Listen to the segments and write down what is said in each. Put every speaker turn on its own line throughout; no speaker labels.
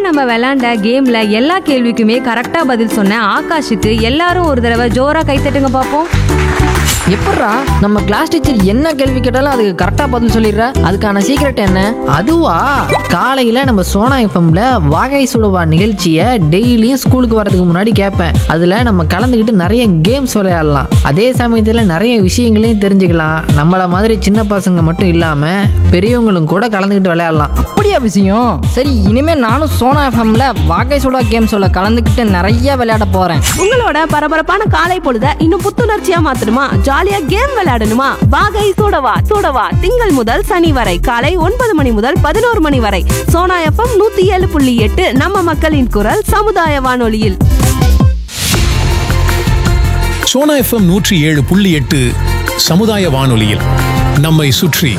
நம்ம விளையாண்ட கேம்ல எல்லா கேள்விக்குமே கரெக்டா பதில் சொன்ன ஆகாஷுக்கு எல்லாரும் ஒரு தடவை ஜோரா கைத்தட்டுங்க பார்ப்போம்
எப்பட்றா நம்ம கிளாஸ் டீச்சர் என்ன கேள்வி கேட்டாலும் அதுக்கு கரெக்டாக பதில் சொல்லிடுற அதுக்கான சீக்ரெட் என்ன அதுவா காலையில் நம்ம சோனா எஃப்எம்ல வாகை சுடுவா நிகழ்ச்சியை டெய்லியும் ஸ்கூலுக்கு வரதுக்கு முன்னாடி கேட்பேன் அதில் நம்ம கலந்துக்கிட்டு நிறைய கேம்ஸ் விளையாடலாம் அதே சமயத்தில் நிறைய விஷயங்களையும் தெரிஞ்சுக்கலாம் நம்மள மாதிரி சின்ன பசங்க மட்டும் இல்லாமல் பெரியவங்களும் கூட கலந்துக்கிட்டு விளையாடலாம்
அப்படியா விஷயம் சரி இனிமே நானும் சோனா எஃப்எம்ல வாகை சுடா கேம் சொல்ல கலந்துக்கிட்டு நிறைய விளையாட போறேன்
உங்களோட பரபரப்பான காலை பொழுத இன்னும் புத்துணர்ச்சியா மாத்தணுமா ஜாலியா கேம் விளையாடணுமா வாகை சூடவா சூடவா திங்கள் முதல் சனி வரை காலை ஒன்பது மணி முதல் பதினோரு மணி வரை சோனா எஃப்எம் நூத்தி ஏழு புள்ளி எட்டு நம்ம மக்களின் குரல் சமுதாய வானொலியில்
சோனா எஃப்எம் நூற்றி ஏழு புள்ளி எட்டு சமுதாய வானொலியில் நம்மை சுற்றி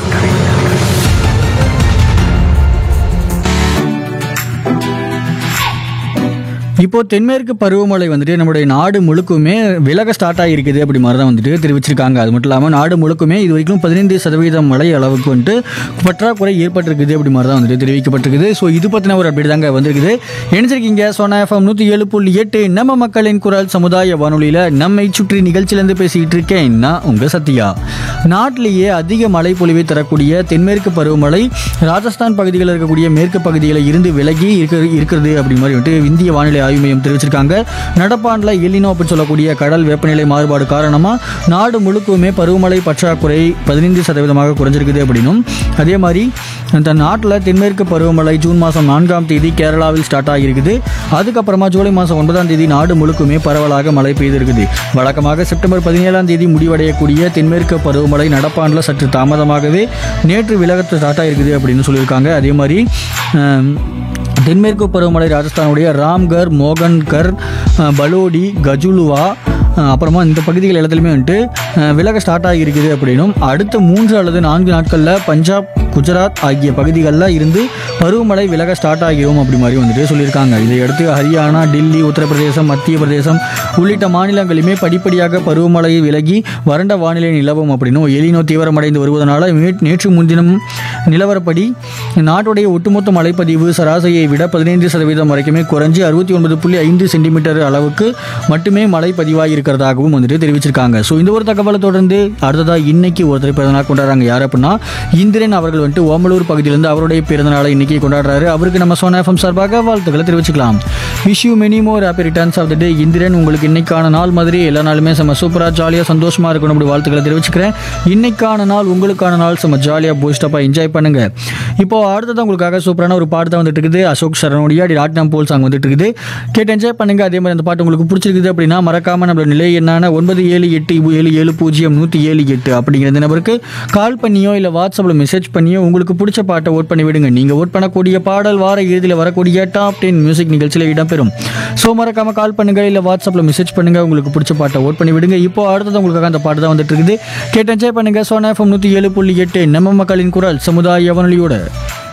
இப்போ தென்மேற்கு பருவமழை வந்துட்டு நம்முடைய நாடு முழுக்குமே விலக ஸ்டார்ட் ஆகிருக்குது அப்படி மாதிரி தான் வந்துட்டு தெரிவிச்சிருக்காங்க அது மட்டும் இல்லாமல் நாடு முழுக்குமே இது வரைக்கும் பதினைந்து சதவீதம் மழை அளவுக்கு வந்துட்டு பற்றாக்குறை ஏற்பட்டிருக்குது அப்படி மாதிரி தான் வந்துட்டு தெரிவிக்கப்பட்டிருக்குது ஸோ இது பற்றின ஒரு அப்டேட் தாங்க வந்திருக்குது நினைச்சிருக்கீங்க சோனா எஃப்எம் நூற்றி ஏழு புள்ளி எட்டு நம்ம மக்களின் குரல் சமுதாய வானொலியில் நம்மை சுற்றி நிகழ்ச்சியிலேருந்து பேசிக்கிட்டு இருக்கேன் நான் உங்கள் சத்யா நாட்டிலேயே அதிக மழை பொழிவை தரக்கூடிய தென்மேற்கு பருவமழை ராஜஸ்தான் பகுதிகளில் இருக்கக்கூடிய மேற்கு பகுதிகளில் இருந்து விலகி இருக்க இருக்கிறது அப்படி மாதிரி வந்துட்டு இந்திய வானிலை ஆய்வு மையம் தெரிவிச்சிருக்காங்க நடப்பாண்டில் எல்லினோ அப்படின்னு சொல்லக்கூடிய கடல் வெப்பநிலை மாறுபாடு காரணமாக நாடு முழுக்குமே பருவமழை பற்றாக்குறை பதினைந்து சதவீதமாக குறைஞ்சிருக்குது அப்படின்னும் அதே மாதிரி இந்த நாட்டில் தென்மேற்கு பருவமழை ஜூன் மாதம் நான்காம் தேதி கேரளாவில் ஸ்டார்ட் ஆகியிருக்குது அதுக்கப்புறமா ஜூலை மாதம் ஒன்பதாம் தேதி நாடு முழுக்குமே பரவலாக மழை பெய்திருக்குது வழக்கமாக செப்டம்பர் பதினேழாம் தேதி முடிவடையக்கூடிய தென்மேற்கு பருவமழை நடப்பாண்டில் சற்று தாமதமாகவே நேற்று விலகத்து ஸ்டார்ட் ஆகிருக்குது அப்படின்னு சொல்லியிருக்காங்க அதே மாதிரி ஆம், தென்மேற்கு பருவமழை ராஜஸ்தானுடைய ராம்கர் மோகன்கர் அஹ், பலோடி கஜுலுவா அஹ், அப்புறமா இந்த பகுதிகள் எல்லாத்துலேயுமே வந்துட்டு அஹ், விலக ஸ்டார்ட் ஆகியிருக்குது அப்படின்னும் அடுத்த மூன்று அல்லது நான்கு நாட்களில் பஞ்சாப் குஜராத் ஆகிய பகுதிகளில் இருந்து பருவமழை விலக ஸ்டார்ட் ஆகிரும் அப்படி மாதிரி வந்துட்டு சொல்லியிருக்காங்க இதையடுத்து ஹரியானா டெல்லி உத்தரப்பிரதேசம் மத்திய பிரதேசம் உள்ளிட்ட மாநிலங்களிலுமே படிப்படியாக பருவமழை விலகி வறண்ட வானிலை நிலவும் அப்படின்னும் எலினோ தீவிரமடைந்து வருவதனால மே- நேற்று முன்தினம் நிலவரப்படி நாட்டுடைய ஒட்டுமொத்த மழைப்பதிவு சராசரியை விட பதினைந்து சதவீதம் வரைக்குமே குறைஞ்சு அறுபத்தி ஒன்பது புள்ளி ஐந்து சென்டிமீட்டர் அளவுக்கு மட்டுமே மழை பதிவாகி இருக்கிறதாகவும் வந்துட்டு தெரிவிச்சிருக்காங்க ஸோ இந்த ஒரு தகவலை தொடர்ந்து அடுத்ததாக இன்னைக்கு ஒருத்தர் பிறந்தநாள் கொண்டாடுறாங்க யார் அப்படின்னா இந்திரன் அவர்கள் வந்துட்டு ஓமலூர் பகுதியிலிருந்து அவருடைய பிறந்தநாளை இன்னைக்கு கொண்டாடுறாரு அவருக்கு நம்ம சோனா எஃப்எம் சார்பாக வாழ்த்துக்களை தெரிவிச்சுக்கலாம் wish you many more happy returns of the day Indran உங்களுக்கு இன்னைக்கான நாள் மாதிரி எல்லா நாளுமே செம்ம சூப்பராக ஜாலியாக சந்தோஷமாக இருக்கணும் அப்படி வாழ்த்துக்களை தெரிவிச்சுக்கிறேன் இன்னைக்கான நாள் உங்களுக்கான நாள் செம்ம ஜாலியாக பூஸ்டப்பாக என்ஜாய் பண்ணுங்க இப்போ அடுத்தது உங்களுக்காக சூப்பரான ஒரு பாட்டு தான் வந்துட்டு இருக்குது அசோக் சரணுடைய டி ராட்னம் போல் சாங் வந்துட்டு இருக்குது கேட்டு என்ஜாய் பண்ணுங்க அதே மாதிரி அந்த பாட்டு உங்களுக்கு பிடிச்சிருக்குது அப்படின்னா மறக்காம நம்மளோட நிலை என்னான ஒன்பது ஏழு எட்டு ஏழு ஏழு பூஜ்ஜியம் நூற்றி ஏழு எட்டு அப்படிங்கிற இந்த நம்பருக்கு கால் பண்ணியோ இல்லை வாட்ஸ்அப்பில் மெசேஜ் பண்ணியோ உங்களுக்கு பிடிச்ச பாட்டை ஓட் பண்ணி விடுங்க நீங்கள் ஓட் பண்ணக்கூடிய பாடல் வார இறுதியில் வரக்கூடிய டாப் டென் மியூசிக் நிகழ்ச்சியில் இடம்பெறும் ஸோ மறக்காம கால் பண்ணுங்க இல்லை வாட்ஸ்அப்பில் மெசேஜ் பண்ணுங்க உங்களுக்கு பிடிச்ச பாட்டை ஓட் பண்ணி விடுங்க இப்போ அடுத்தது உங்களுக்காக அந்த பாட்டு தான் வந்துட்டு இருக்குது கேட்டு என்ஜாய் பண்ணுங்க சோனா எஃப்எம் நூற்றி ஏழு புள்ளி எட்டு நம்ம மக்களின் குரல் சமுதாய வானொலியோட